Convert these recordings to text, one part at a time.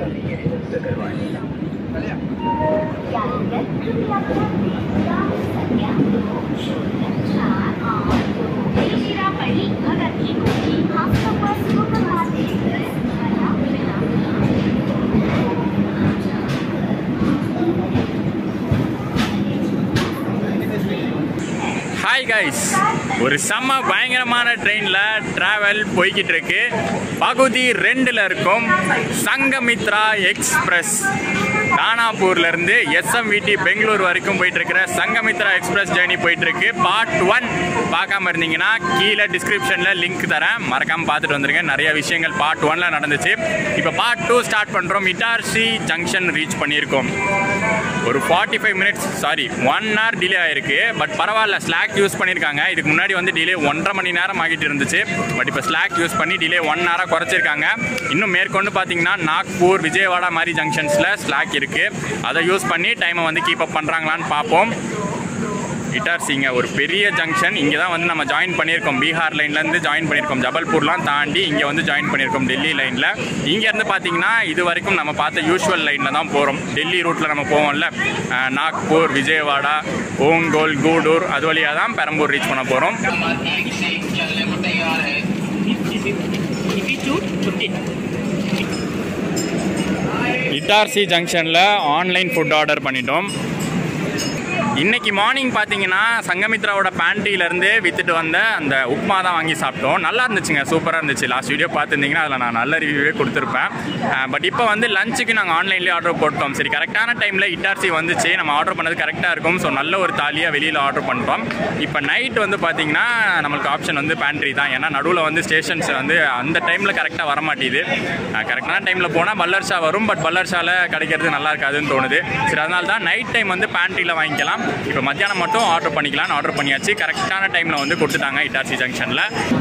तिरुचिरापल्ली भगत की कोठी हाफसा supermarket hi guys ஒரு செம்ம பயங்கரமான ட்ரெயினில் ட்ராவல் போய்கிட்டு இருக்கு பகுதி ரெண்டில் இருக்கும் சங்கமித்ரா எக்ஸ்பிரஸ் தானாப்பூர்ல இருந்து எஸ்எம்விடி பெங்களூர் வரைக்கும் போயிட்டு இருக்கிற சங்கமித்ரா எக்ஸ்பிரஸ் ஜேர்னி போயிட்டு இருக்கு பார்ட் ஒன் பார்க்காம இருந்தீங்கன்னா கீழே டிஸ்கிரிப்ஷன்ல லிங்க் தரேன் மறக்காம பார்த்துட்டு வந்துருங்க நிறைய விஷயங்கள் பார்ட் ஒன்ல நடந்துச்சு இப்போ பார்ட் டூ ஸ்டார்ட் பண்றோம் இட்டார்சி ஜங்ஷன் ரீச் பண்ணியிருக்கோம் ஒரு forty five minutes sorry one hour delay ஆயிருக்கு பட் பரவாயில்ல ஸ்லாக் யூஸ் பண்ணியிருக்காங்க இதுக்கு முன்னாடி வந்து டிலே ஒன்றரை மணி நேரம் ஆகிட்டு இருந்துச்சு பட் இப்போ ஸ்லாக் யூஸ் பண்ணி டிலே ஒன் ஹவராக குறைச்சிருக்காங்க இன்னும் மேற்கொண்டு பார்த்தீங்கன்னா நாக்பூர் விஜயவாடா மாதிரி ஜங்ஷன்ஸில் ஸ்லாக் இருக்குது அதை யூஸ் பண்ணி டைமை வந்து கீப் அப் பண்ணுறாங்களான்னு பார்ப்போம் இட்டார்சிங்க ஒரு பெரிய ஜங்ஷன் இங்கே தான் வந்து நம்ம ஜாயின் பண்ணியிருக்கோம் பீகார் லைன்லேருந்து ஜாயின் பண்ணியிருக்கோம் ஜபல்பூர்லாம் தாண்டி இங்கே வந்து ஜாயின் பண்ணியிருக்கோம் டெல்லி லைனில் இங்கேருந்து பார்த்தீங்கன்னா இது வரைக்கும் நம்ம பார்த்த யூஷுவல் லைனில் தான் போகிறோம் டெல்லி ரூட்டில் நம்ம போவோம்ல அஹ், நாக்பூர் விஜயவாடா ஓங்கோல் கூடூர் அது வழியாக தான் பெரம்பூர் ரீச் பண்ண போகிறோம் இட்டார்சி ஜங்ஷனில் ஆன்லைன் ஃபுட் ஆர்டர் பண்ணிட்டோம் இன்னைக்கு மார்னிங் பார்த்தீங்கன்னா சங்கமித்ராவோட பேண்ட்ரியிலேருந்து வித்துட்டு வந்த அந்த உப்மா தான் வாங்கி சாப்பிட்டோம் நல்லா இருந்துச்சுங்க சூப்பராக இருந்துச்சு லாஸ்ட் வீடியோ பார்த்துருந்தீங்கன்னா அதில் நான் நல்ல ரிவ்யூவே கொடுத்துருப்பேன் பட் இப்போ வந்து லஞ்சுக்கு நாங்கள் ஆன்லைன்லேயே ஆர்டர் போட்டோம் சரி கரெக்டான டைமில் இட்டார்சி வந்துச்சு நம்ம ஆர்டர் பண்ணது கரெக்டாக இருக்கும் ஸோ நல்ல ஒரு தாலியாக வெளியில் ஆர்டர் பண்ணிட்டோம் இப்போ நைட் வந்து பார்த்தீங்கன்னா நம்மளுக்கு ஆப்ஷன் வந்து பேண்ட்ரி தான் ஏன்னா நடுவில் வந்து ஸ்டேஷன்ஸ் வந்து அந்த டைமில் கரெக்டாக வர மாட்டேது கரெக்டான டைமில் போனால் பல்லர்ஷா வரும் பட் பல்லர்ஷாவில் கிடைக்கிறது நல்லா இருக்காதுன்னு தோணுது சரி அதனால தான் நைட் டைம் வந்து பேண்ட்ரியில் வாங்கிக்கலாம் இப்போ மத்தியானம் மட்டும் ஆர்டர் பண்ணிக்கலாம்னு ஆர்டர் பண்ணியாச்சு கரெக்டான டைமில் வந்து கொடுத்துட்டாங்க இட்டார்சி ஜங்ஷனில்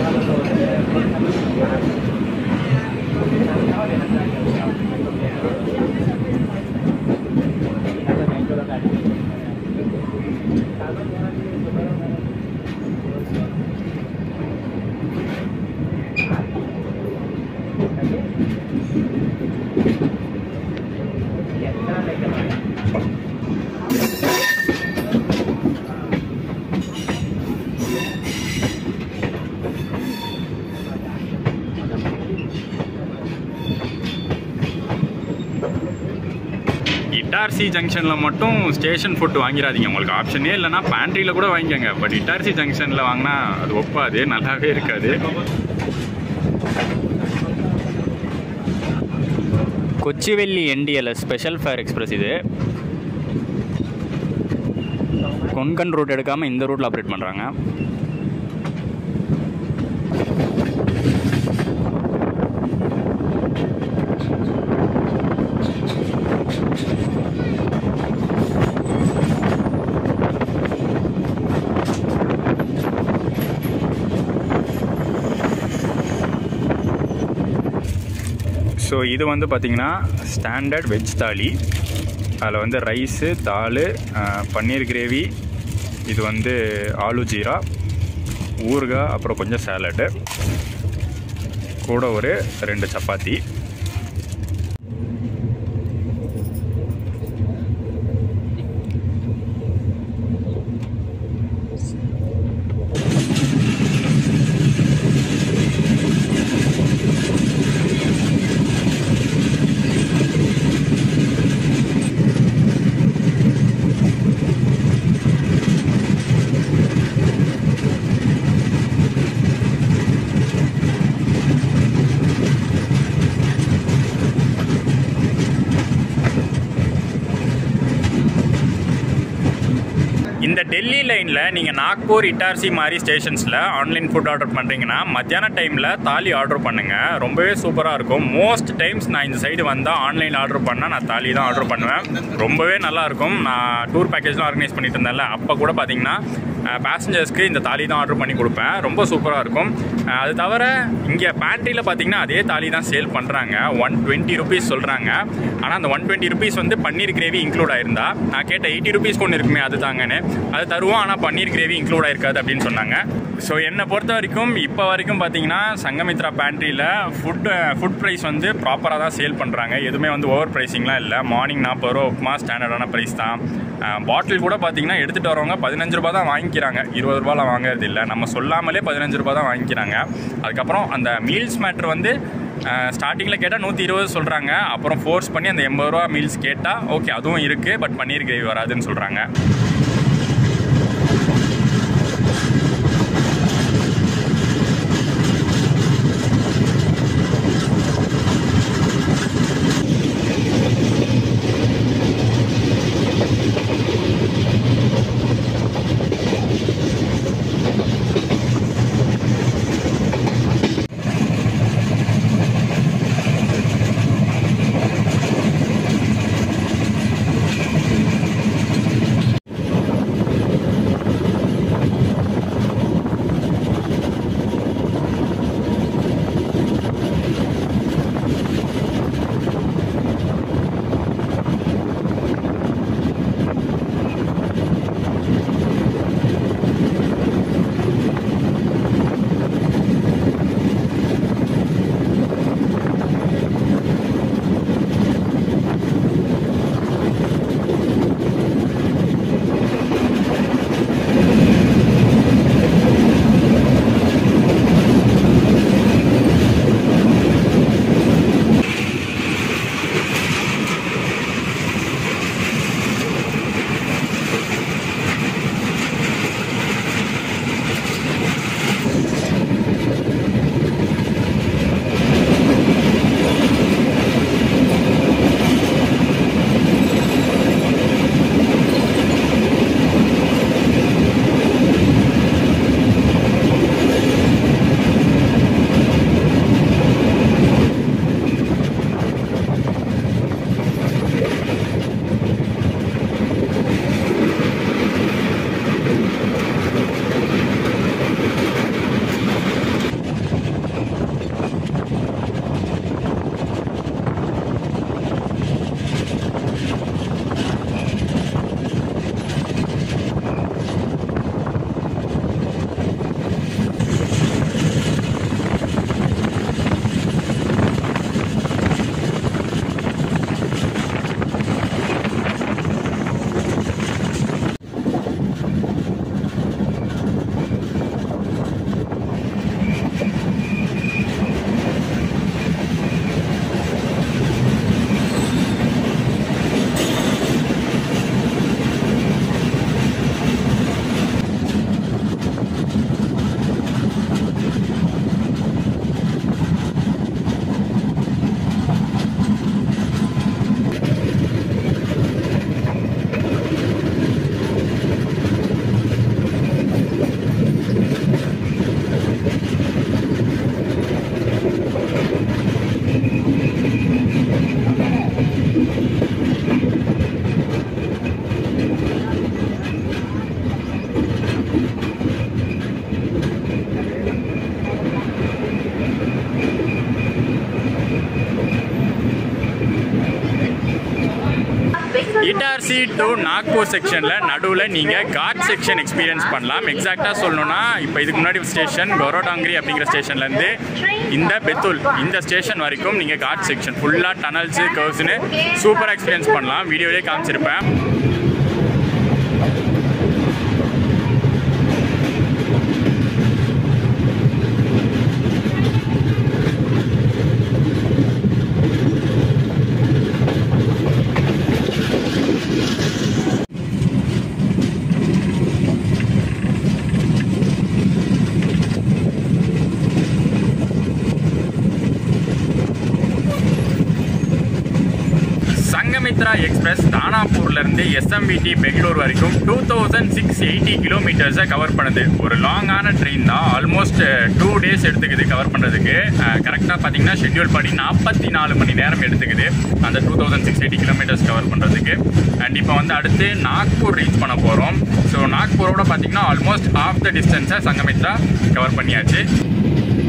இட்டார்சி ஜங்ஷனில் மட்டும் ஸ்டேஷன் ஃபுட் வாங்கிடாதீங்க உங்களுக்கு ஆப்ஷனே இல்லைன்னா பேண்ட்ரியில் கூட வாங்கிக்கோங்க பட் இட்டார்சி ஜங்ஷனில் வாங்கினா அது ஒப்பாது நல்லாவே இருக்காது Kochuveli NTLS special fare express இது கொன்கன் ரூட் எடுக்காமல் இந்த ரூட்டில் ஆப்ரேட் பண்ணுறாங்க ஸோ இது வந்து பார்த்திங்கன்னா ஸ்டாண்டர்ட் வெஜ் தாலி அதில் வந்து ரைஸு தால் பன்னீர் கிரேவி இது வந்து ஆலு ஜீரா ஊறுகாய் அப்புறம் கொஞ்சம் சேலடு கூட ஒரு ரெண்டு சப்பாத்தி இந்த டெல்லி லைனில் நீங்கள் நாக்பூர் இட்டார்சி மாதிரி ஸ்டேஷன்ஸில் ஆன்லைன் ஃபுட் ஆர்டர் பண்ணுறீங்கன்னா மத்தியான டைமில் தாலி ஆர்டர் பண்ணுங்கள் ரொம்பவே சூப்பராக இருக்கும் மோஸ்ட் டைம்ஸ் நான் இந்த சைடு வந்தால் ஆன்லைன் ஆர்டர் பண்ணால் நான் தாலி தான் ஆர்டர் பண்ணுவேன் ரொம்பவே நல்லா இருக்கும் நான் டூர் பேக்கேஜ்லாம் ஆர்கனைஸ் பண்ணிட்டு இருந்தேன்ல அப்போ கூட பார்த்தீங்கன்னா பேசஞ்சர்ஸ்க்கு இந்த தாலி தான் ஆர்டர் பண்ணி கொடுப்பேன் ரொம்ப சூப்பராக இருக்கும் அஹ் அது தவிர இங்கே பேண்ட்ரியில் பார்த்தீங்கன்னா அதே தாலி தான் சேல் பண்ணுறாங்க ஒன் டுவெண்ட்டி ருபீஸ் சொல்கிறாங்க ஆனால் அந்த ஒன் டுவெண்ட்டி ருபீஸ் வந்து பன்னீர் கிரேவி இன்க்ளூட் ஆயிருந்தா நான் கேட்ட எயிட்டி ருபீஸ்க்கு ஒன்று இருக்குமே அது தாங்கன்னு அது தருவோம் ஆனால் பன்னீர் கிரேவி இன்க்ளூட் ஆயிருக்காது அப்படின்னு சொன்னாங்க ஸோ என்னை பொறுத்த வரைக்கும் இப்போ வரைக்கும் பார்த்தீங்கன்னா சங்கமித்ரா பேண்ட்ரியில் ஃபுட் ஃபுட் ப்ரைஸ் வந்து ப்ராப்பராக தான் சேல் பண்ணுறாங்க எதுவுமே வந்து ஓவர் ப்ரைஸிங்லாம் இல்லை மார்னிங் நாற்பது ரூபா உப்புமா ஸ்டாண்டர்டான ப்ரைஸ் தான் பாட்டில் கூட பார்த்தீங்கன்னா எடுத்துகிட்டு வரவங்க பதினஞ்சு ரூபா தான் வாங்கிக்கிறாங்க இருபது ரூபாலாம் வாங்குறது இல்லை நம்ம சொல்லாமலே பதினஞ்சு ரூபா தான் வாங்கிக்கிறாங்க அதுக்கப்புறம் அந்த மீல்ஸ் மேட்ரு வந்து ஸ்டார்டிங்கில் கேட்டால் நூற்றி இருபது சொல்கிறாங்க அப்புறம் ஃபோர்ஸ் பண்ணி அந்த எண்பது ரூபா மீல்ஸ் கேட்டால் ஓகே அதுவும் இருக்குது பட் பன்னீர் கிரேவி வராதுன்னு சொல்கிறாங்க இட்டார்சி டு நாக்பூர் செக்ஷனில் நடுவில் நீங்கள் காட் செக்ஷன் எக்ஸ்பீரியன்ஸ் பண்ணலாம் எக்ஸாக்டாக சொல்லணும்னா இப்போ இதுக்கு முன்னாடி ஸ்டேஷன் கொரோடாங்கிரி அப்படிங்கிற ஸ்டேஷன்லேருந்து இந்த பெத்துல் இந்த ஸ்டேஷன் வரைக்கும் நீங்கள் காட் செக்ஷன் ஃபுல்லாக டனல்ஸு கர்வ்ஸ்னு சூப்பராக எக்ஸ்பீரியன்ஸ் பண்ணலாம் வீடியோலேயே காமிச்சிருப்பேன் சங்கமித்ரா எக்ஸ்பிரஸ் தானாப்பூர்லேருந்து எஸ்எம்பிடி பெங்களூர் வரைக்கும் டூ தௌசண்ட் சிக்ஸ் எயிட்டி கிலோமீட்டர்ஸை கவர் பண்ணுது ஒரு லாங்கான ட்ரெயின் தான் ஆல்மோஸ்ட் டூ டேஸ் எடுத்துக்குது கவர் பண்ணுறதுக்கு கரெக்டாக பார்த்தீங்கன்னா ஷெட்யூல் படி நாற்பத்தி நாலு மணி நேரம் எடுத்துக்குது அந்த two thousand six eighty kilometres cover பண்ணுறதுக்கு அண்ட் இப்போ வந்து அடுத்து நாக்பூர் ரீச் பண்ண போகிறோம் ஸோ நாக்பூரோட பார்த்தீங்கன்னா ஆல்மோஸ்ட் ஆஃப் த டிஸ்டன்ஸை சங்கமித்ரா கவர் பண்ணியாச்சு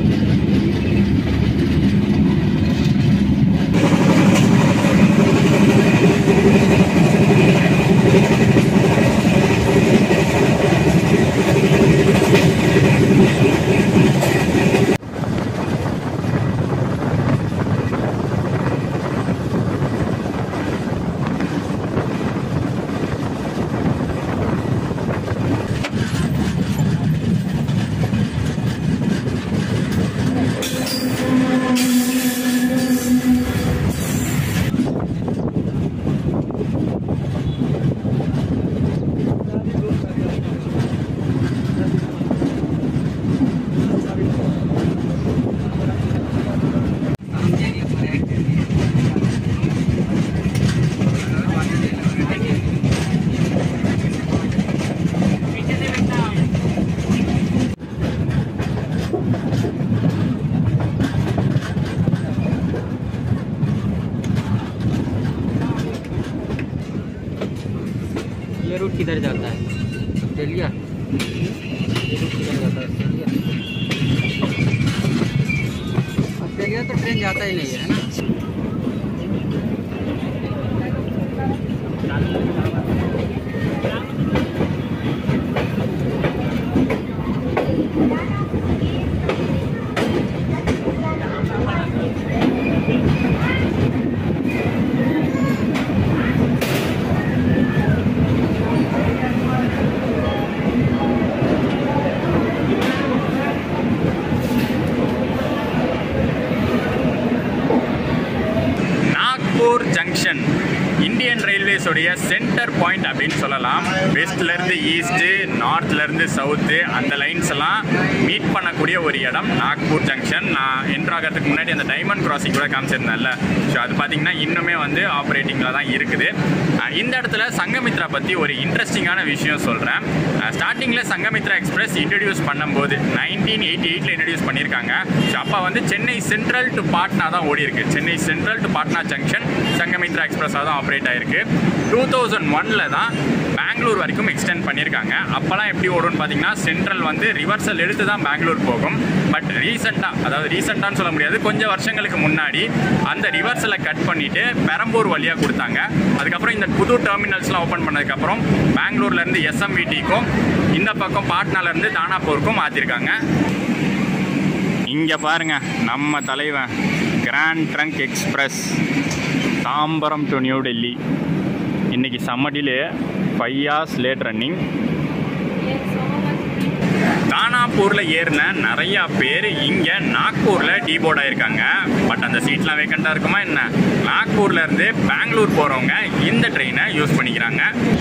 किधर जाता है ऑस्ट्रेलिया ये रूट किधर जाता है ऑस्ट्रेलिया ऑस्ट्रेलिया तो ट्रेन जाता ही नहीं है है ना நாக்பூர் ஜங்ஷன் இந்தியன் ரயில்வேஸோடைய சென்டர் பாயிண்ட் அப்படின்னு சொல்லலாம் வெஸ்ட்லேருந்து ஈஸ்ட்டு நார்த்லேருந்து சவுத்து அந்த லைன்ஸ் எல்லாம் மீட் பண்ணக்கூடிய ஒரு இடம் நாக்பூர் ஜங்ஷன் நான் என்ட்ரு ஆகிறதுக்கு முன்னாடி அந்த டைமண்ட் கிராசிங் கூட காமிச்சிருந்தேன்ல ஸோ அது பார்த்தீங்கன்னா இன்னுமே வந்து ஆப்ரேட்டிங்கில் தான் இருக்குது அஹ் இந்த இடத்துல சங்கமித்ரா பற்றி ஒரு இன்ட்ரெஸ்டிங்கான விஷயம் சொல்கிறேன் ஸ்டார்டிங்கில் சங்கமித்ரா எக்ஸ்பிரஸ் இன்ட்ரடியூஸ் பண்ணும்போது நைன்டீன் எயிட்டி எயிட்டில் இன்ட்ரடியூஸ் பண்ணியிருக்காங்க ஸோ அப்போ வந்து சென்னை சென்ட்ரல் டு பாட்னா தான் ஓடி இருக்கு Chennai central to Patna junction Sangamitra எக்ஸ்பிரஸாக தான் ஆப்ரேட் ஆயிருக்கு டூ தௌசண்ட் ஒனில் தான் பெங்களூர் வரைக்கும் எக்ஸ்டெண்ட் பண்ணியிருக்காங்க அப்போல்லாம் எப்படி ஓடும்னு பார்த்தீங்கன்னா சென்ட்ரல் வந்து ரிவர்சல் எடுத்து தான் பெங்களூர் போகும் பட் ரீசெண்டாக அதாவது ரீசெண்டான்னு சொல்ல முடியாது கொஞ்சம் வருஷங்களுக்கு முன்னாடி அந்த ரிவர்சலை கட் பண்ணிட்டு பெரம்பூர் வழியாக கொடுத்தாங்க அதுக்கப்புறம் இந்த புது டெர்மினல்ஸ்லாம் ஓப்பன் பண்ணதுக்கப்புறம் பெங்களூர்லேருந்து எஸ்எம்விடிக்கும் இந்த பக்கம் பாட்னாலேருந்து தானாப்பூருக்கும் மாற்றிருக்காங்க இங்கே பாருங்க நம்ம தலைவன் grand trunk express Tambaram to new Delhi இன்னைக்கு சம்மடிலே ஃபைவ் ஹார்ஸ் லேட் ரன்னிங் தானாப்பூரில் ஏறின நிறையா பேர் இங்கே நாக்பூரில் டீபோர்ட் ஆயிருக்காங்க பட் அந்த சீட்லாம் வேக்கண்டாக இருக்குமா என்ன நாக்பூர்ல இருந்து பெங்களூர் போகிறவங்க இந்த ட்ரெயினை யூஸ் பண்ணிக்கிறாங்க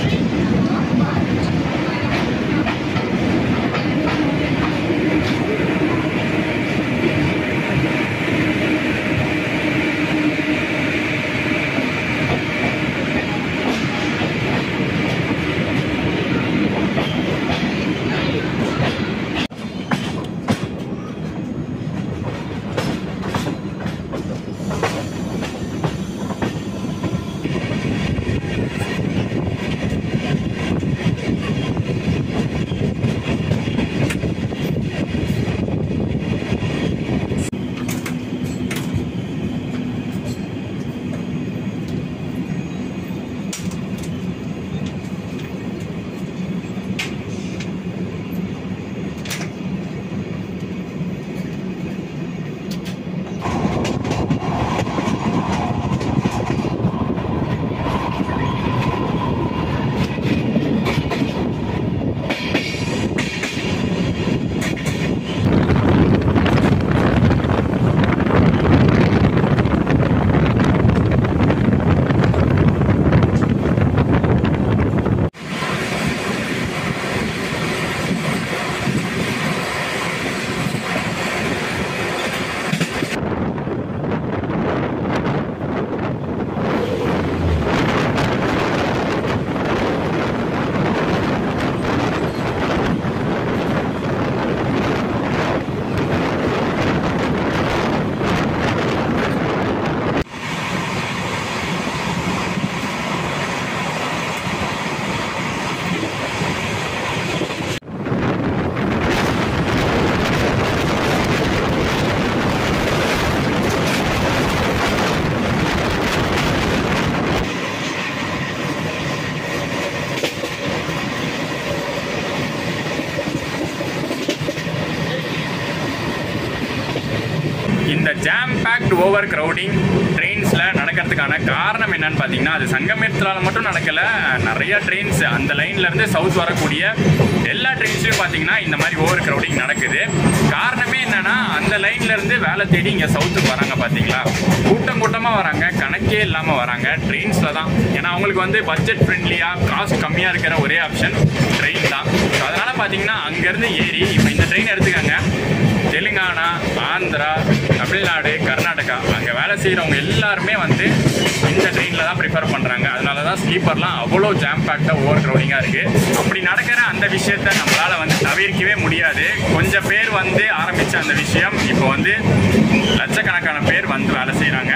இந்த ஜாம் பேக்டு ஓவர் க்ரௌடிங் ட்ரெயின்ஸில் நடக்கிறதுக்கான காரணம் என்னன்னு பார்த்தீங்கன்னா அது சங்கமேரத்தில் மட்டும் நடக்கலை நிறைய ட்ரெயின்ஸ் அந்த லைன்லேருந்து சவுத் வரக்கூடிய எல்லா ட்ரெயின்ஸ்லையும் பார்த்தீங்கன்னா இந்த மாதிரி ஓவர் க்ரௌடிங் நடக்குது காரணமே என்னன்னா அந்த லைன்லேருந்து வேலை தேடி இங்கே சவுத்துக்கு வராங்க பார்த்தீங்களா கூட்டம் கூட்டமாக வராங்க கணக்கே இல்லாமல் வராங்க ட்ரெயின்ஸில் தான் ஏன்னா அவங்களுக்கு வந்து பட்ஜெட் ஃப்ரெண்ட்லியாக காஸ்ட் கம்மியாக இருக்கிற ஒரே ஆப்ஷன் ட்ரெயின் தான் So அதனால பார்த்தீங்கன்னா அங்கேருந்து ஏறி இப்போ இந்த ட்ரெயின் எடுத்துக்கங்க தெலுங்கானா ஆந்திரா தமிழ்நாடு கர்நாடகா அங்கே வேலை செய்கிறவங்க எல்லாருமே வந்து இந்த ட்ரெயினில் தான் ப்ரிஃபர் பண்ணுறாங்க அதனால தான் ஸ்லீப்பர்லாம் அவ்வளோ ஜாம் பேக்டாக ஓவர் க்ரௌடிங்காக இருக்குது அப்படி நடக்கிற அந்த விஷயத்த நம்மளால் வந்து தவிர்க்கவே முடியாது கொஞ்சம் பேர் வந்து ஆரம்பித்த அந்த விஷயம் இப்போ வந்து லட்சக்கணக்கான பேர் வந்து வேலை செய்கிறாங்க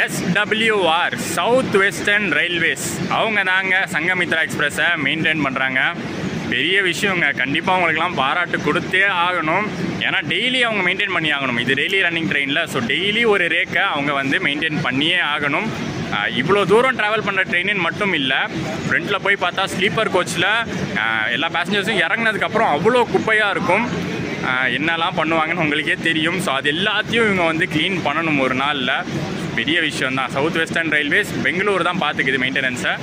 எஸ்டபிள்யூஆர் சவுத் வெஸ்டர்ன் ரயில்வேஸ் அவங்க தாங்க சங்கமித்ரா எக்ஸ்பிரஸை மெயின்டைன் பண்ணுறாங்க பெரிய விஷயங்க கண்டிப்பாக அவங்களுக்குலாம் பாராட்டு கொடுத்தே ஆகணும் ஏன்னா டெய்லி அவங்க மெயின்டைன் பண்ணி ஆகணும் இது டெய்லி ரன்னிங் ட்ரெயினில் ஸோ டெய்லி ஒரு ரேக்கை அவங்க வந்து மெயின்டைன் பண்ணியே ஆகணும் ஆஹ் இவ்வளோ தூரம் ட்ராவல் பண்ணுற ட்ரெயினின் மட்டும் இல்லை ஃப்ரண்ட்டில் போய் பார்த்தா ஸ்லீப்பர் கோச்சில் எல்லா பேசஞ்சர்ஸும் இறங்குனதுக்கப்புறம் அவ்வளோ குப்பையாக இருக்கும் ஆஹ் என்னெல்லாம் பண்ணுவாங்கன்னு உங்களுக்கே தெரியும் ஸோ அது எல்லாத்தையும் இவங்க வந்து க்ளீன் பண்ணணும் ஒரு நாளில் பெரிய விஷயம் தான் சவுத் வெஸ்டர்ன் ரயில்வேஸ் பெங்களூர் தான் பார்த்துக்குது மெயின்டெனன்ஸை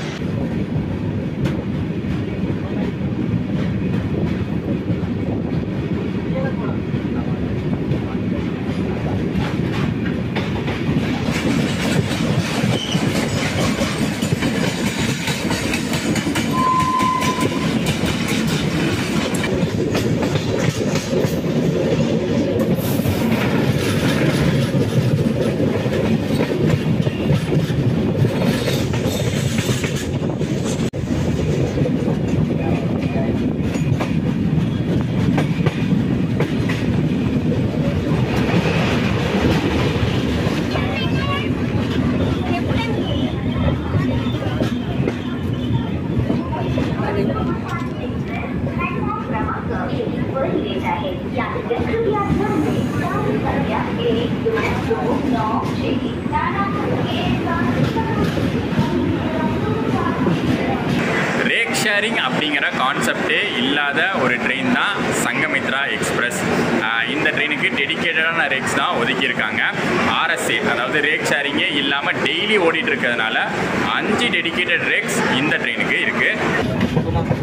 ரேக் ஷேரிங் அப்படிங்கிற கான்செப்டே இல்லாத ஒரு ட்ரெயின் தான் சங்கமித்ரா எக்ஸ்பிரஸ் ஆஹ் இந்த ட்ரெயினுக்கு டெடிக்கேட்டடான ரேக்ஸ் தான் ஒதுக்கியிருக்காங்க ஆர்எஸ்ஏ அதாவது ரேக் ஷேரிங்கே இல்லாமல் டெய்லி ஓடிட்டு இருக்கிறதுனால அஞ்சு டெடிக்கேட்டட் ரேக்ஸ் இந்த ட்ரெயினுக்கு இருக்குது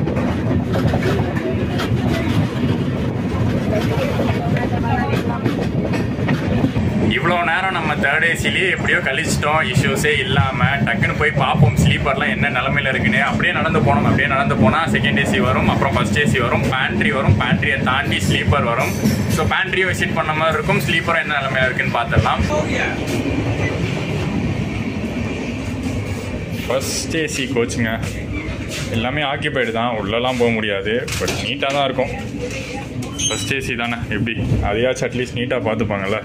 இவ்வளோ நேரம் நம்ம தேர்ட் ஏசிலேயே எப்படியோ கழிச்சிட்டோம் இஷ்யூஸே இல்லாமல் டக்குன்னு போய் பார்ப்போம் ஸ்லீப்பர்லாம் என்ன நிலமையில இருக்குன்னு அப்படியே நடந்து போனோம் அப்படியே நடந்து போனால் செகண்ட் ஏசி வரும் அப்புறம் ஃபர்ஸ்ட் ஏசி வரும் பேண்ட்ரி வரும் பேண்ட்ரியை தாண்டி ஸ்லீப்பர் வரும் ஸோ பேண்ட்ரியை விசிட் பண்ண மாதிரி இருக்கும் ஸ்லீப்பர் என்ன நிலமையில இருக்குன்னு பார்த்துடலாம் ஃபர்ஸ்ட் ஏசி கோச்சுங்க எல்லாமே ஆக்கியபைடு தான் உள்ளெல்லாம் போக முடியாது பட் நீட்டாக தான் இருக்கும் ஃபர்ஸ்ட் ஏசி தானே எப்படி அதையாச்சும் அட்லீஸ்ட் நீட்டாக பார்த்துப்பாங்கல்ல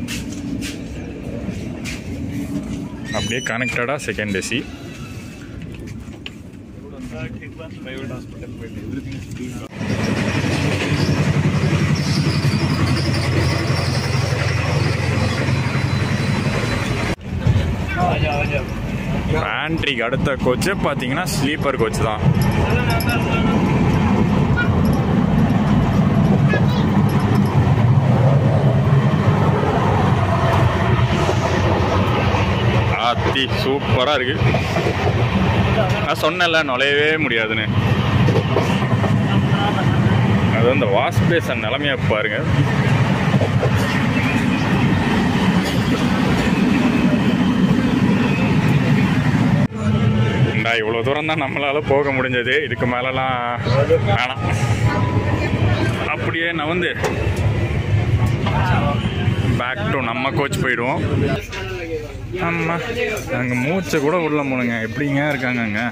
அப்படியே கனெக்டடாக செகண்ட் ஏசி பேண்ட்ரிக்கு அடுத்த கோச்சு பார்த்தீங்கன்னா ஸ்லீப்பர் கோச் தான் ஆத்தி சூப்பராக இருக்கு நான் சொன்னேன்ல நுழையவே முடியாதுன்னு அது அந்த வாஷ் பேசன் நிலமைய பாருங்க இந்தா இவ்வளோ தூரம் தான் நம்மளால போக முடிஞ்சது இதுக்கு மேலலாம் வேணாம் அப்படியே நவந்து பேக் டு நம்ம கோச் போயிடுவோம் ஆமா அங்கே மூச்சை கூட உள்ள போனுங்க எப்படிங்க இருக்காங்க அங்கே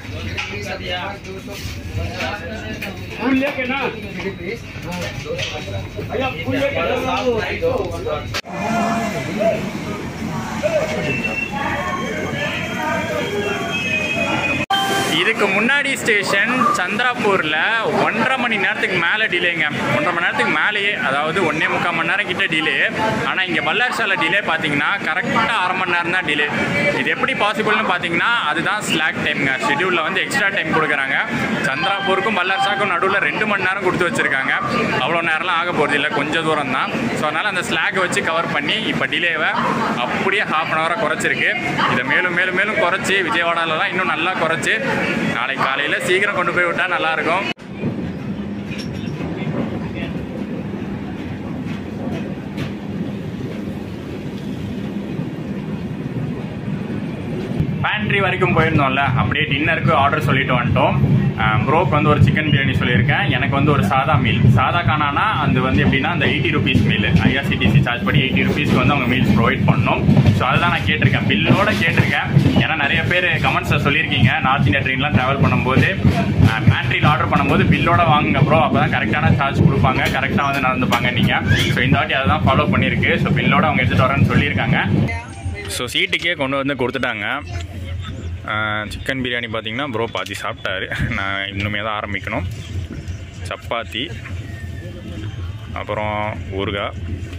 இதுக்கு முன்னாடி ஸ்டேஷன் சந்திராப்பூரில் ஒன்றரை மணி நேரத்துக்கு மேலே டிலேங்க ஒன்றரை மணி நேரத்துக்கு மேலேயே அதாவது ஒன்றே முக்கால் மணி நேரம் கிட்ட டிலே ஆனால் இங்கே பல்லார்சால டிலே பார்த்தீங்கன்னா கரெக்டாக அரை மணி நேரம் தான் டிலே இது எப்படி பாசிபிள்னு பார்த்தீங்கன்னா அதுதான் ஸ்லாக் டைம்ங்க ஷெட்யூலில் வந்து எக்ஸ்ட்ரா டைம் கொடுக்குறாங்க சந்திராப்பூருக்கும் பல்லார்சாக்கும் நடுவில் ரெண்டு மணி நேரம் கொடுத்து வச்சுருக்காங்க அவ்வளோ நேரம்லாம் ஆக போகிறது இல்லை கொஞ்சம் தூரம் தான் ஸோ அதனால் அந்த ஸ்லாக் வச்சு கவர் பண்ணி இப்போ டிலேவை அப்படியே ஹாஃப் அன் ஹவராக குறைச்சிருக்கு இதை மேலும் மேலும் மேலும் குறைச்சி விஜயவாடாலலாம் இன்னும் நல்லா குறைச்சி நாளைக்கு காலையில் சீக்கிரம் கொண்டு போய் விட்டா நல்லா இருக்கும் பேண்ட்ரி வரைக்கும் போயிருந்தோம்ல அப்படியே டின்னருக்கு ஆர்டர் சொல்லிட்டு வந்துட்டோம் ப்ரோக்கு வந்து ஒரு சிக்கன் பிரியாணி சொல்லியிருக்கேன் எனக்கு வந்து ஒரு சாதா மீல் சாதா கானானா அது வந்து எப்படின்னா அந்த eighty rupees meal IRCTC charge படி எயிட்டி ருபீஸ்க்கு வந்து அவங்க மீல்ஸ் ப்ரொவைட் பண்ணணும் ஸோ அதுதான் நான் கேட்டிருக்கேன் பில்லோட கேட்டிருக்கேன் ஏன்னா நிறைய பேர் கமெண்ட்ஸில் சொல்லியிருக்கீங்க நார்த் இந்தியா ட்ரெயின்லாம் ட்ராவல் பண்ணும்போது பேண்ட்ரியில் ஆர்டர் பண்ணும்போது பில்லோட வாங்குங்க ப்ரோ அப்போ தான் கரெக்டான சார்ஜ் கொடுப்பாங்க கரெக்டாக வந்து நடந்துப்பாங்க நீங்கள் ஸோ இந்த வாட்டி அதை தான் ஃபாலோ பண்ணியிருக்கு ஸோ பில்லோட அவங்க எடுத்துகிட்டு வரேன்னு சொல்லியிருக்காங்க ஸோ சீட்டுக்கே கொண்டு வந்து கொடுத்துட்டாங்க சிக்கன் பிரியாணி பார்த்தீங்கன்னா ப்ரோ பாதி சாப்பிட்டாரு நான் இன்னுமே தான் ஆரம்பிக்கணும் சப்பாத்தி அப்புறம் ஊறுகாய்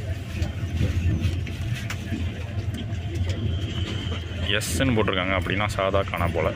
எஸ்ன்னு போட்டிருக்காங்க அப்படின்னா சாதா காணா போல்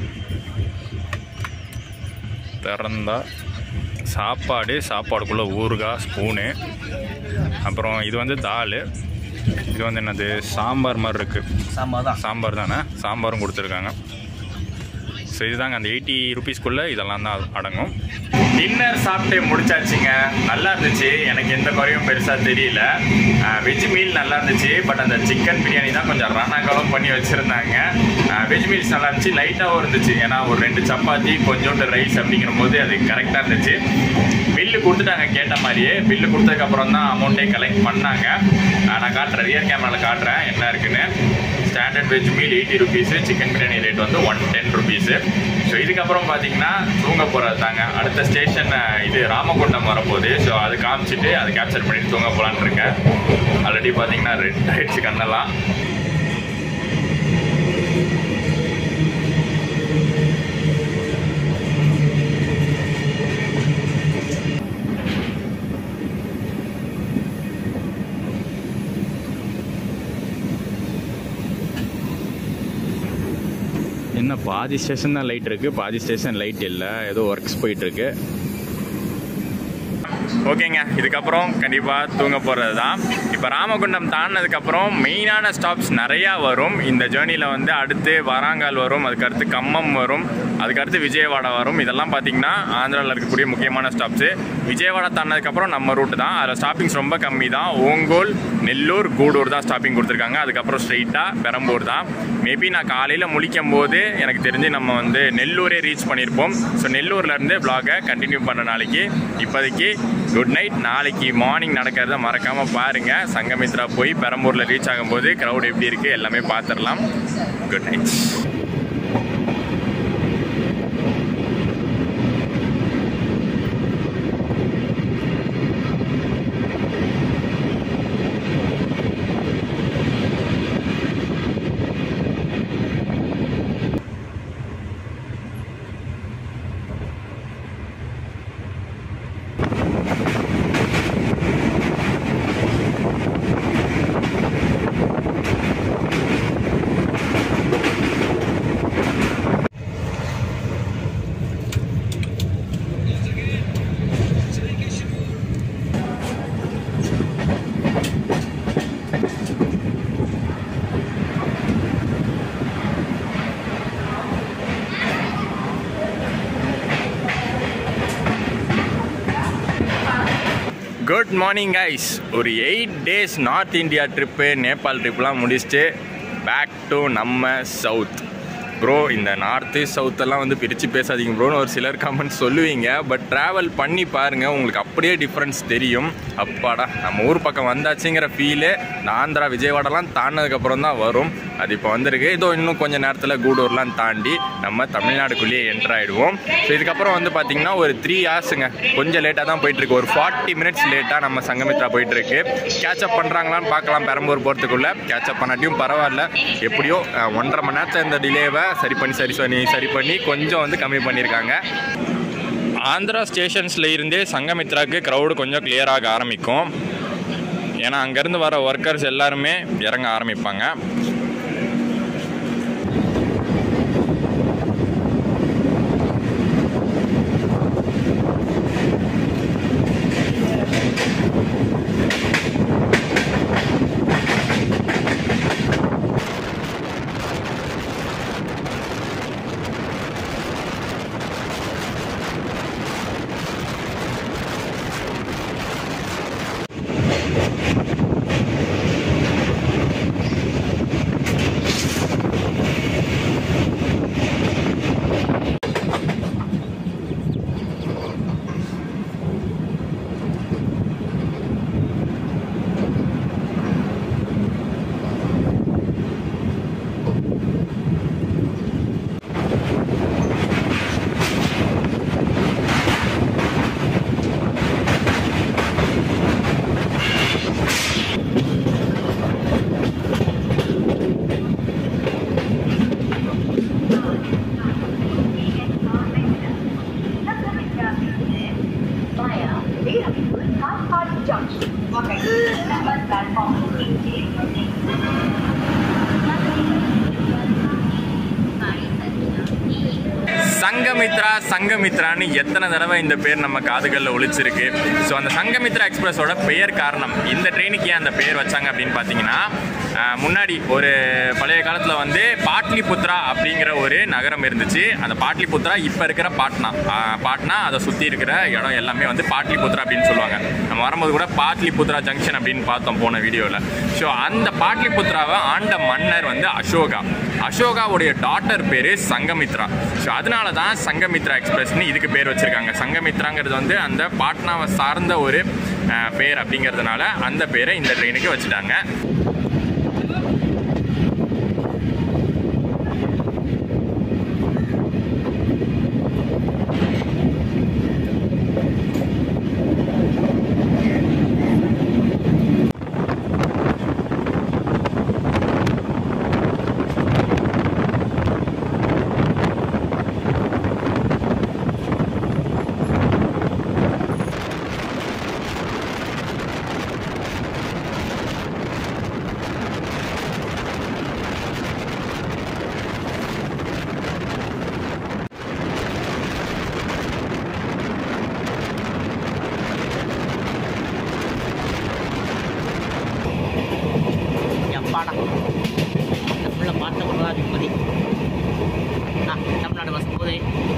திறந்தா சாப்பாடு சாப்பாடுக்குள்ளே ஊறுகாய் ஸ்பூனு அப்புறம் இது வந்து தால் இது வந்து என்னது சாம்பார் மாதிரி இருக்குது சாம்பார் தான் சாம்பார் தானே சாம்பாரும் கொடுத்துருக்காங்க ஸோ இதுதாங்க அந்த எயிட்டி ருபீஸ்க்குள்ளே இதெல்லாம் தான் அடங்கும் டின்னர் சாப்பிட்டு முடிச்சாச்சுங்க நல்லா இருந்துச்சு எனக்கு எந்த குறையும் பெருசாக தெரியல வெஜ் மீல் நல்லா இருந்துச்சு பட் அந்த சிக்கன் பிரியாணி தான் கொஞ்சம் ரணகலம் பண்ணி வச்சுருந்தாங்க வெஜ் மீல்ஸ் நல்லா இருந்துச்சு லைட்டாகவும் இருந்துச்சு ஏன்னா ஒரு ரெண்டு சப்பாத்தி கொஞ்சோண்டு ரைஸ் அப்படிங்கிற போது அது கரெக்டாக இருந்துச்சு பில்லு கொடுத்துட்டாங்க கேட்ட மாதிரியே பில்லு கொடுத்ததுக்கப்புறம் தான் அமௌண்ட்டே கலெக்ட் பண்ணாங்க ஆஹ் நான் காட்டுறேன் ரியர் கேமராவில் காட்டுறேன் என்ன இருக்குன்னு standard veg meal eighty rupees chicken biryani rate வந்து ஒன் டென் ருபீஸு ஸோ இதுக்கப்புறம் பார்த்தீங்கன்னா தூங்க போகிறது தாங்க அடுத்த ஸ்டேஷன் இது ராமகுண்டம் வரப்போகுது ஸோ அது காமிச்சிட்டு அதை கேப்சர் பண்ணிட்டு தூங்க போகலான்னு இருக்கேன் ஆல்ரெடி பார்த்தீங்கன்னா ரெட் ஆயிடுச்சு கண்ணெல்லாம் என்ன பாதி ஸ்டேஷன் தான் லைட் இருக்குது பாதி ஸ்டேஷன் லைட் இல்லை ஏதோ ஒர்க்ஸ் போயிட்டுருக்கு ஓகேங்க இதுக்கப்புறம் கண்டிப்பாக தூங்க போகிறது தான் இப்போ ராமகுண்டம் தாண்டினதுக்கப்புறம் மெயினான ஸ்டாப்ஸ் நிறையா வரும் இந்த ஜேர்னியில் வந்து அடுத்து வராங்கால் வரும் அதுக்கடுத்து கம்மம் வரும் அதுக்கடுத்து விஜயவாடா வரும் இதெல்லாம் பார்த்தீங்கன்னா ஆந்திராவில் இருக்கக்கூடிய முக்கியமான ஸ்டாப்ஸு விஜயவாடா தாண்டினதுக்கப்புறம் நம்ம ரூட்டு தான் அதில் ஸ்டாப்பிங்ஸ் ரொம்ப கம்மி தான் ஓங்கோல் நெல்லூர் கூடூர் தான் ஸ்டாப்பிங் கொடுத்துருக்காங்க அதுக்கப்புறம் ஸ்ட்ரெயிட்டாக பெரம்பூர் தான் மேபி நான் காலையில் முழிக்கும் போது எனக்கு தெரிஞ்சு நம்ம வந்து நெல்லூரே ரீச் பண்ணியிருப்போம் ஸோ நெல்லூர்லேருந்து vlog-அ கண்டினியூ பண்ண நாளைக்கு இப்போதைக்கு குட் நைட் நாளைக்கு மார்னிங் நடக்கிறத மறக்காமல் பாருங்கள் சங்கமித்ரா போய் பெரம்பூரில் ரீச் ஆகும்போது க்ரௌட் எப்படி இருக்குது எல்லாமே பார்த்துடலாம் good night good morning guys ஒரு eight days north India trip Nepal ட்ரிப்லாம் முடிச்சுட்டு பேக் டு நம்ம சவுத் ப்ரோ இந்த நார்த்து சவுத்தெல்லாம் வந்து பிரித்து பேசாதீங்க ப்ரோன்னு ஒரு சிலர் கமெண்ட்ஸ் சொல்லுவீங்க பட் ட்ராவல் பண்ணி பாருங்கள் உங்களுக்கு அப்படியே டிஃப்ரென்ஸ் தெரியும் அப்பாடா நம்ம ஊர் பக்கம் வந்தாச்சுங்கிற ஃபீலு இந்த ஆந்திரா விஜயவாடாலாம் தாண்டினதுக்கப்புறம் தான் வரும் அது இப்போ வந்திருக்கு இதோ இன்னும் கொஞ்சம் நேரத்தில் கூடூர்லாம் தாண்டி நம்ம தமிழ்நாடுக்குள்ளேயே என்டர் ஆகிடுவோம் ஸோ இதுக்கப்புறம் வந்து பார்த்திங்கன்னா ஒரு த்ரீ ஹார்ஸுங்க கொஞ்சம் லேட்டாக தான் போயிட்டுருக்கு ஒரு ஃபார்ட்டி மினிட்ஸ் லேட்டாக நம்ம சங்கமித்ரா போயிட்டுருக்கு கேட்சப் பண்ணுறாங்களான்னு பார்க்கலாம் பெரம்பூர் போகிறதுக்குள்ளே கேட்சப் பண்ணாட்டியும் பரவாயில்ல எப்படியோ அஹ், ஒன்றரை மணி நேரத்தில் இந்த டிலேவை சரி பண்ணி சரி பண்ணி சரி பண்ணி கொஞ்சம் வந்து கம்மி பண்ணியிருக்காங்க ஆந்திரா ஸ்டேஷன்ஸில் இருந்தே சங்கமித்ராக்கு க்ரௌடு கொஞ்சம் clear ஆக ஆரம்பிக்கும் ஏன்னா அங்கேருந்து வர ஒர்க்கர்ஸ் எல்லாருமே இறங்க ஆரம்பிப்பாங்க Leerapur Kathpad Junction. Number platform 18. Sanghamitra சங்கமித்ரான்னு எத்தனை தடவை இந்த பேர் நம்ம காதுகளில் ஒழிச்சிருக்கு ஸோ அந்த சங்கமித்ரா எக்ஸ்பிரஸோட பெயர் காரணம் இந்த ட்ரெயினுக்கு ஏன் அந்த பேர் வச்சாங்க அப்படின்னு பார்த்தீங்கன்னா ஆஹ், முன்னாடி ஒரு பழைய காலத்தில் வந்து பாட்லிபுத்ரா அப்படிங்கிற ஒரு நகரம் இருந்துச்சு அந்த பாட்லிபுத்ரா இப்போ இருக்கிற பாட்னா ஆஹ், பாட்னா அதை சுற்றி இருக்கிற இடம் எல்லாமே வந்து பாட்லிபுத்ரா அப்படின்னு சொல்லுவாங்க நம்ம வரும்போது கூட பாட்லிபுத்ரா ஜங்ஷன் அப்படின்னு பார்த்தோம் போன வீடியோவில் ஸோ அந்த பாட்லிபுத்ராவை ஆண்ட மன்னர் வந்து அசோகா அசோகாவுடைய டாட்டர் பேர் சங்கமித்ரா ஸோ அதனால தான் சங்கமித்ரா எக்ஸ்பிரஸ்னு இதுக்கு பேர் வச்சுருக்காங்க சங்கமித்ராங்கிறது வந்து அந்த பாட்னாவை சார்ந்த ஒரு அஹ், பேர் அப்படிங்கிறதுனால அந்த பேரை இந்த ட்ரெயினுக்கு வச்சுட்டாங்க எப்பாடா இந்த ஃபுல்லாக பார்த்த கூட நிம்மதி ஆ தமிழ்நாடு வரும்போது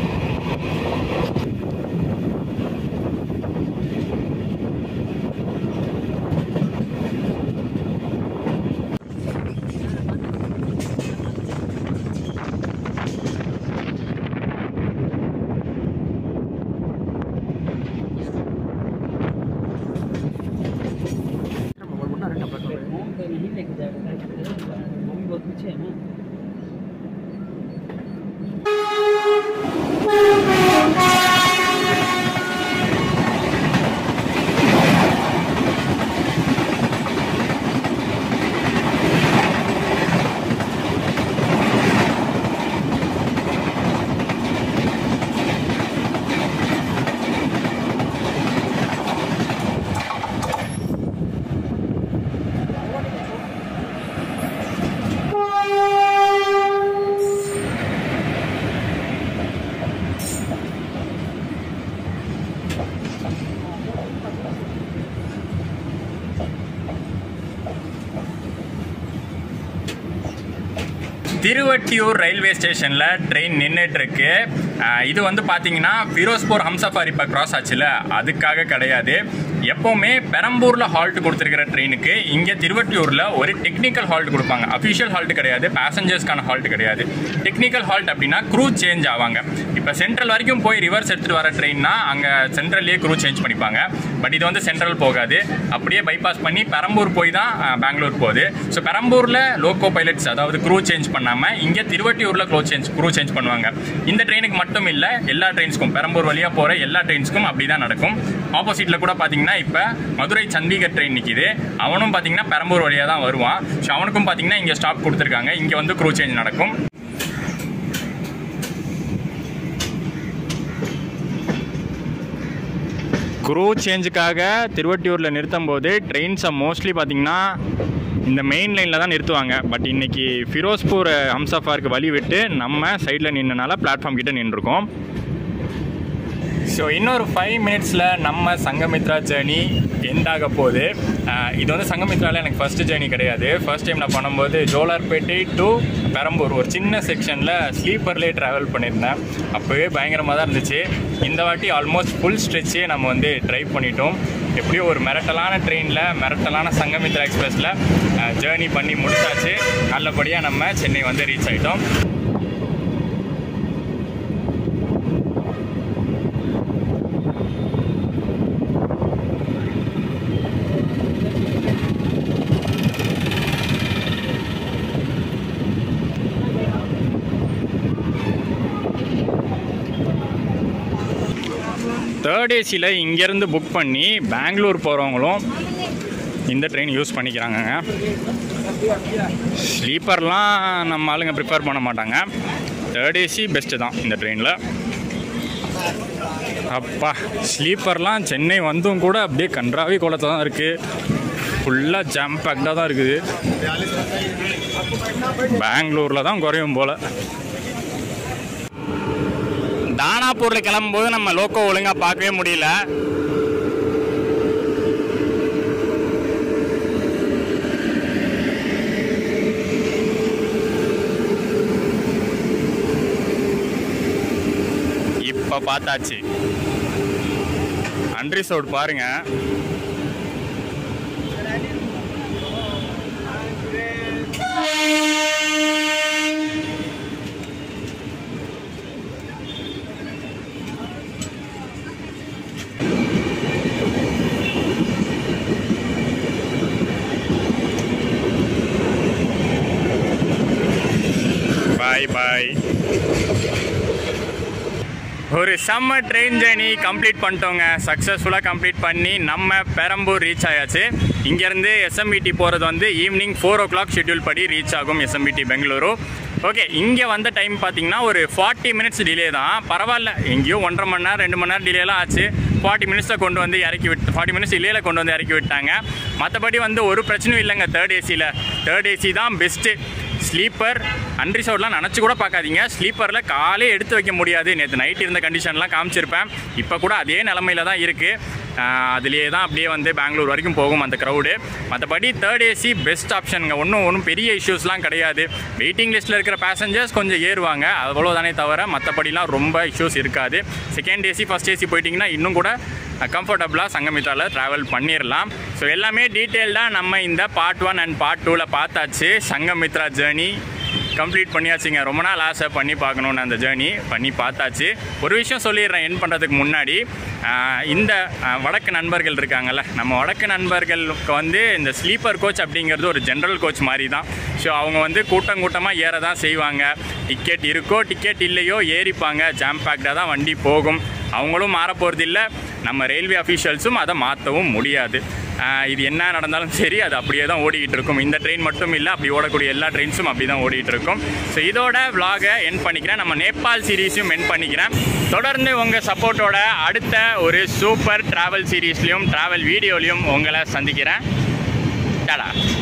திருவட்டியூர் ரயில்வே ஸ்டேஷனில் ட்ரெயின் நின்றுட்டு இருக்கு அஹ் இது வந்து பார்த்தீங்கன்னா ஃபிரோஸ்பூர் ஹம்சஃபார் இப்போ கிராஸ் ஆச்சுல அதுக்காக கிடையாது எப்போவுமே பெரம்பூரில் ஹால்ட் கொடுத்துருக்கிற ட்ரெயினுக்கு இங்கே திருவட்டியூரில் ஒரு டெக்னிக்கல் ஹால்ட் கொடுப்பாங்க அஃபிஷியல் ஹால்ட் கிடையாது பேசஞ்சர்ஸ்க்கான ஹால்ட் கிடையாது டெக்னிக்கல் ஹால்ட் அப்படின்னா க்ரூ சேஞ்ச் ஆவாங்க இப்போ சென்ட்ரல் வரைக்கும் போய் ரிவர்ஸ் எடுத்துகிட்டு வர ட்ரெயின்னா அங்கே சென்ட்ரல்லையே க்ரூ சேஞ்ச் பண்ணிப்பாங்க பட் இது வந்து சென்ட்ரல் போகாது அப்படியே பைபாஸ் பண்ணி பெரம்பூர் போய் தான் அஹ், பெங்களூர் போகுது ஸோ பெரம்பூரில் லோக்கோ பைலட்ஸ் அதாவது க்ரூ சேஞ்ச் பண்ணாமல் இங்கே திருவட்டியூரில் க்ரூ சேஞ்ச் க்ரூ சேஞ்ச் பண்ணுவாங்க இந்த ட்ரெயினுக்கு மட்டும் இல்லை எல்லா ட்ரெயின்ஸ்க்கும் பெரம்பூர் வழியாக போகிற எல்லா ட்ரெயின்ஸ்க்கும் அப்படி தான் நடக்கும் ஆப்போசிட்டில் கூட பார்த்தீங்கன்னா இப்போ மதுரை சண்டிகர் ட்ரெயின் நிற்கிது அவனும் பார்த்தீங்கன்னா பெரம்பூர் வழியாக தான் வருவான் ஸோ அவனுக்கும் பார்த்தீங்கன்னா இங்கே ஸ்டாப் கொடுத்துருக்காங்க இங்கே வந்து க்ரூ சேஞ்ச் நடக்கும் க்ரூ சேஞ்சுக்காக திருவட்டியூரில் நிறுத்தும் போது ட்ரெயின்ஸை மோஸ்ட்லி பார்த்தீங்கன்னா இந்த மெயின் லைனில் தான் நிறுத்துவாங்க பட் இன்னைக்கு ஃபிரோஸ்பூர் ஹம்சஃபாருக்கு வழி விட்டு நம்ம சைடில் நின்றனால பிளாட்ஃபார்ம் கிட்ட நின்றுருக்கோம் ஸோ இன்னொரு ஃபைவ் மினிட்ஸில் நம்ம சங்கமித்ரா ஜேர்னி எண்ட் ஆக போகுது அஹ் இது வந்து சங்கமித்ராவில் எனக்கு ஃபஸ்ட்டு ஜேர்னி கிடையாது ஃபர்ஸ்ட் டைம் நான் பண்ணும்போது ஜோலார்பேட்டை டு பெரம்பூர் ஒரு சின்ன செக்ஷனில் ஸ்லீப்பர்லேயே ட்ராவல் பண்ணியிருந்தேன் அப்போவே பயங்கரமாக தான் இருந்துச்சு இந்த வாட்டி ஆல்மோஸ்ட் ஃபுல் ஸ்ட்ரெச்சே நம்ம வந்து ட்ரைவ் பண்ணிட்டோம் எப்படியோ ஒரு மிரட்டலான ட்ரெயினில் மிரட்டலான சங்கமித்ரா எக்ஸ்பிரஸில் ஜேர்னி பண்ணி முடிச்சாச்சு நல்லபடியாக நம்ம சென்னை வந்து ரீச் ஆகிட்டோம் தேர்ட் ஏசியில் இங்கேருந்து புக் பண்ணி பெங்களூர் போகிறவங்களும் இந்த ட்ரெயின் யூஸ் பண்ணிக்கிறாங்கங்க ஸ்லீப்பர்லாம் நம்ம ஆளுங்க ப்ரிஃபர் பண்ண மாட்டாங்க தேர்ட் ஏசி பெஸ்ட்டு தான் இந்த ட்ரெயினில் அப்பா ஸ்லீப்பர்லாம் சென்னை வந்தும் கூட அப்படியே கன்றாவி கோலத்தில் தான் இருக்குது ஃபுல்லாக ஜாம் பேக்டாக தான் இருக்குது பெங்களூரில் தான் குறையும் போல் தானாப்பூரில் கிளம்பும்போது நம்ம லோக்கோ ஒழுங்காக பார்க்கவே முடியல இப்போ பார்த்தாச்சு அன்ரிசோட் பாருங்க பாய் பாய் ஒரு செம்ம ட்ரெயின் ஜேர்னி கம்ப்ளீட் பண்ணிட்டோங்க சக்ஸஸ்ஃபுல்லாக கம்ப்ளீட் பண்ணி நம்ம பெரம்பூர் ரீச் ஆயாச்சு இங்கேருந்து எஸ்எம்பிடி போகிறது வந்து evening four o'clock schedule படி ரீச் ஆகும் எஸ்எம்பிடி பெங்களூரு ஓகே இங்கே வந்த டைம் பார்த்தீங்கன்னா ஒரு ஃபார்ட்டி மினிட்ஸ் டிலே தான் பரவாயில்ல எங்கேயோ ஒன்றரை மணி நேரம் ரெண்டு மணி நேரம் டிலேலாம் ஆச்சு ஃபார்ட்டி மினிட்ஸில் கொண்டு வந்து இறக்கி விட்டு ஃபார்ட்டி மினிட்ஸ் டிலேயில் கொண்டு வந்து இறக்கி விட்டாங்க மற்றபடி வந்து ஒரு பிரச்சனையும் இல்லைங்க தேர்ட் ஏசியில் தேர்ட் ஏசி தான் பெஸ்ட்டு ஸ்லீப்பர் அன்ரிசோர்ட்லாம் நினச்சி கூட பார்க்காதீங்க ஸ்லீப்பரில் காலே எடுத்து வைக்க முடியாது நேற்று நைட் இருந்த கண்டிஷன்லாம் காமிச்சிருப்பேன் இப்போ கூட அதே நிலமையில தான் இருக்குது அதுலேயே தான் அப்படியே வந்து பெங்களூர் வரைக்கும் போகும் அந்த க்ரௌடு மற்றபடி தேர்ட் ஏசி பெஸ்ட் ஆப்ஷனுங்க ஒன்றும் ஒன்றும் பெரிய இஷ்யூஸ்லாம் கிடையாது வெயிட்டிங் லிஸ்ட்டில் இருக்கிற பேசஞ்சர்ஸ் கொஞ்சம் ஏறுவாங்க அவ்வளோதானே தவிர மற்றபடிலாம் ரொம்ப இஷ்யூஸ் இருக்காது செகண்ட் ஏசி ஃபஸ்ட் ஏசி போயிட்டிங்கன்னா இன்னும் கூட கம்ஃபர்டபுளாக சங்கமித்ராவில் ட்ராவல் பண்ணிடலாம் ஸோ எல்லாமே டீட்டெயில்டாக நம்ம இந்த பார்ட் ஒன் அண்ட் பார்ட் டூவில் பார்த்தாச்சு சங்கமித்ரா ஜேர்னி கம்ப்ளீட் பண்ணியாச்சுங்க ரொம்ப நாள் ஆசை பண்ணி பார்க்கணுன்னு அந்த ஜேர்னி பண்ணி பார்த்தாச்சு ஒரு விஷயம் சொல்லிடுறேன் என் பண்ணுறதுக்கு முன்னாடி ஆஹ் இந்த ஆஹ் வடக்கு நண்பர்கள் இருக்காங்கல்ல நம்ம வடக்கு நண்பர்களுக்கு வந்து இந்த ஸ்லீப்பர் கோச் அப்படிங்கிறது ஒரு ஜென்ரல் கோச் மாதிரி தான் ஸோ அவங்க வந்து கூட்டம் கூட்டமாக ஏற தான் செய்வாங்க டிக்கெட் இருக்கோ டிக்கெட் இல்லையோ ஏறிப்பாங்க ஜாம் பேக்டாக தான் வண்டி போகும் அவங்களும் மாற போகிறதில்ல நம்ம ரயில்வே அஃபீஷியல்ஸும் அதை மாற்றவும் முடியாது ஆஹ் இது என்ன நடந்தாலும் சரி அது அப்படியே தான் ஓடிக்கிட்டு இருக்கும் இந்த ட்ரெயின் மட்டும் இல்லை அப்படி ஓடக்கூடிய எல்லா ட்ரெயின்ஸும் அப்படி தான் ஓடிட்டு இருக்கும் ஸோ இதோட vlog-அ என் பண்ணிக்கிறேன் நம்ம நேபாள் சீரீஸையும் என் பண்ணிக்கிறேன் தொடர்ந்து உங்கள் சப்போர்ட்டோட அடுத்த ஒரு சூப்பர் ட்ராவல் சீரீஸ்லையும் ட்ராவல் வீடியோலையும் உங்களை சந்திக்கிறேன் டாடா